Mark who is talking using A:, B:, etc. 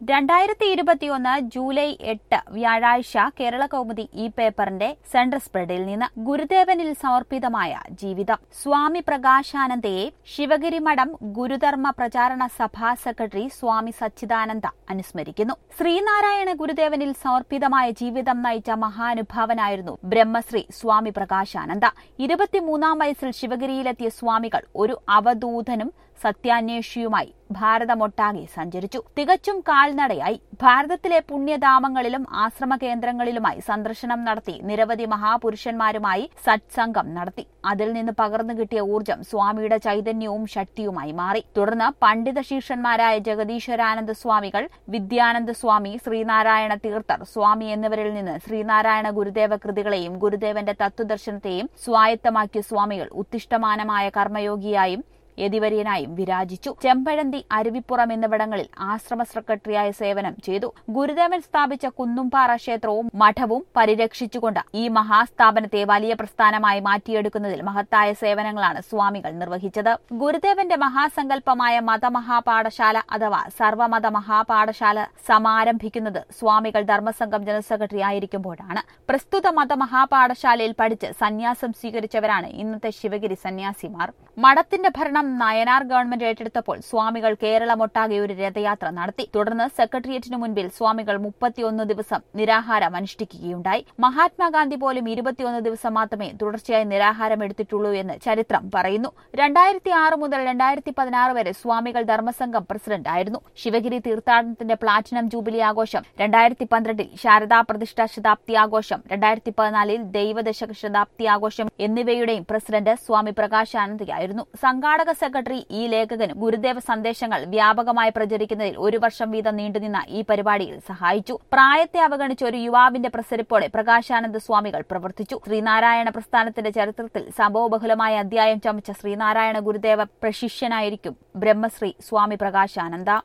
A: രണ്ടായിരത്തി ഇരുപത്തിയൊന്ന് ജൂലൈ എട്ട് വ്യാഴാഴ്ച കേരള കൗമുദി ഈ പേപ്പറിന്റെ സെൻട്രൽ സ്പ്രെഡിൽ നിന്ന് ഗുരുദേവനിൽ സമർപ്പിതമായ ജീവിതം സ്വാമി പ്രകാശാനന്ദയെ ശിവഗിരി മഠം ഗുരുധർമ്മ പ്രചാരണ സഭാ സെക്രട്ടറി സ്വാമി സച്ചിദാനന്ദ അനുസ്മരിക്കുന്നു ശ്രീനാരായണ ഗുരുദേവനിൽ സമർപ്പിതമായ ജീവിതം നയിച്ച മഹാനുഭാവനായിരുന്നു ബ്രഹ്മശ്രീ സ്വാമി പ്രകാശാനന്ദ ഇരുപത്തിമൂന്നാം വയസ്സിൽ ശിവഗിരിയിലെത്തിയ സ്വാമികൾ ഒരു അവധൂതനും സത്യാന്വേഷിയുമായി ഭാരതമൊട്ടാകെ സഞ്ചരിച്ചു തികച്ചും കാൽനടയായി ഭാരതത്തിലെ പുണ്യധാമങ്ങളിലും ആശ്രമ കേന്ദ്രങ്ങളിലുമായി സന്ദർശനം നടത്തി നിരവധി മഹാപുരുഷന്മാരുമായി സത്സംഗം നടത്തി അതിൽ നിന്ന് പകർന്നു കിട്ടിയ ഊർജം സ്വാമിയുടെ ചൈതന്യവും ശക്തിയുമായി മാറി തുടർന്ന് പണ്ഡിത ശീർഷന്മാരായ ജഗദീശ്വരാനന്ദ സ്വാമികൾ വിദ്യാനന്ദ സ്വാമി ശ്രീനാരായണ തീർത്ഥർ സ്വാമി എന്നിവരിൽ നിന്ന് ശ്രീനാരായണ ഗുരുദേവ കൃതികളെയും ഗുരുദേവന്റെ തത്വദർശനത്തെയും സ്വായത്തമാക്കിയ സ്വാമികൾ ഉത്തിഷ്ടമാനമായ കർമ്മയോഗിയായും യതിവര്യനായും വിരാജിച്ചു ചെമ്പഴന്തി അരുവിപ്പുറം എന്നിവിടങ്ങളിൽ ആശ്രമ സെക്രട്ടറിയായ സേവനം ചെയ്തു ഗുരുദേവൻ സ്ഥാപിച്ച കുന്നുംപാറ ക്ഷേത്രവും മഠവും പരിരക്ഷിച്ചുകൊണ്ട് ഈ മഹാസ്ഥാപനത്തെ വലിയ പ്രസ്ഥാനമായി മാറ്റിയെടുക്കുന്നതിൽ മഹത്തായ സേവനങ്ങളാണ് സ്വാമികൾ നിർവഹിച്ചത് ഗുരുദേവന്റെ മഹാസങ്കല്പമായ മതമഹാപാഠശാല അഥവാ സർവമത മഹാപാഠശാല സമാരംഭിക്കുന്നത് സ്വാമികൾ ധർമ്മസംഘം ജനറൽ സെക്രട്ടറി ആയിരിക്കുമ്പോഴാണ് പ്രസ്തുത മതമഹാപാഠശാലയിൽ പഠിച്ച് സന്യാസം സ്വീകരിച്ചവരാണ് ഇന്നത്തെ ശിവഗിരി സന്യാസിമാർ മഠത്തിന്റെ ഭരണം നയനാർ ഗവൺമെന്റ് ഏറ്റെടുത്തപ്പോൾ സ്വാമികൾ കേരളമൊട്ടാകെ ഒരു രഥയാത്ര നടത്തി തുടർന്ന് സെക്രട്ടേറിയറ്റിനു മുൻപിൽ സ്വാമികൾ മുപ്പത്തിയൊന്ന് ദിവസം നിരാഹാരം അനുഷ്ഠിക്കുകയുണ്ടായി മഹാത്മാഗാന്ധി പോലും ഇരുപത്തിയൊന്ന് ദിവസം മാത്രമേ തുടർച്ചയായി നിരാഹാരം എടുത്തിട്ടുള്ളൂ എന്ന് ചരിത്രം പറയുന്നു രണ്ടായിരത്തി ആറ് മുതൽ രണ്ടായിരത്തി പതിനാറ് വരെ സ്വാമികൾ ധർമ്മസംഘം പ്രസിഡന്റ് ആയിരുന്നു ശിവഗിരി തീർത്ഥാടനത്തിന്റെ പ്ലാറ്റിനം ജൂബിലി ആഘോഷം രണ്ടായിരത്തി പന്ത്രണ്ടിൽ ശാരദാ പ്രതിഷ്ഠാ ശതാബ്ദി ആഘോഷം രണ്ടായിരത്തി പതിനാലിൽ ദൈവദശക ശതാബ്ദി ആഘോഷം എന്നിവയുടെയും പ്രസിഡന്റ് സ്വാമി പ്രകാശാനന്ദയായിരുന്നു സംഘാടക സെക്രട്ടറി ഈ ലേഖകനും ഗുരുദേവ സന്ദേശങ്ങൾ വ്യാപകമായി പ്രചരിക്കുന്നതിൽ ഒരു വർഷം വീതം നീണ്ടുനിന്ന ഈ പരിപാടിയിൽ സഹായിച്ചു പ്രായത്തെ അവഗണിച്ച് ഒരു യുവാവിന്റെ പ്രസരിപ്പോടെ പ്രകാശാനന്ദ സ്വാമികൾ പ്രവർത്തിച്ചു ശ്രീനാരായണ പ്രസ്ഥാനത്തിന്റെ ചരിത്രത്തിൽ സംഭവബഹുലമായ അധ്യായം ചമച്ച ശ്രീനാരായണ ഗുരുദേവ പ്രശിഷ്യനായിരിക്കും ബ്രഹ്മശ്രീ സ്വാമി പ്രകാശാനന്ദ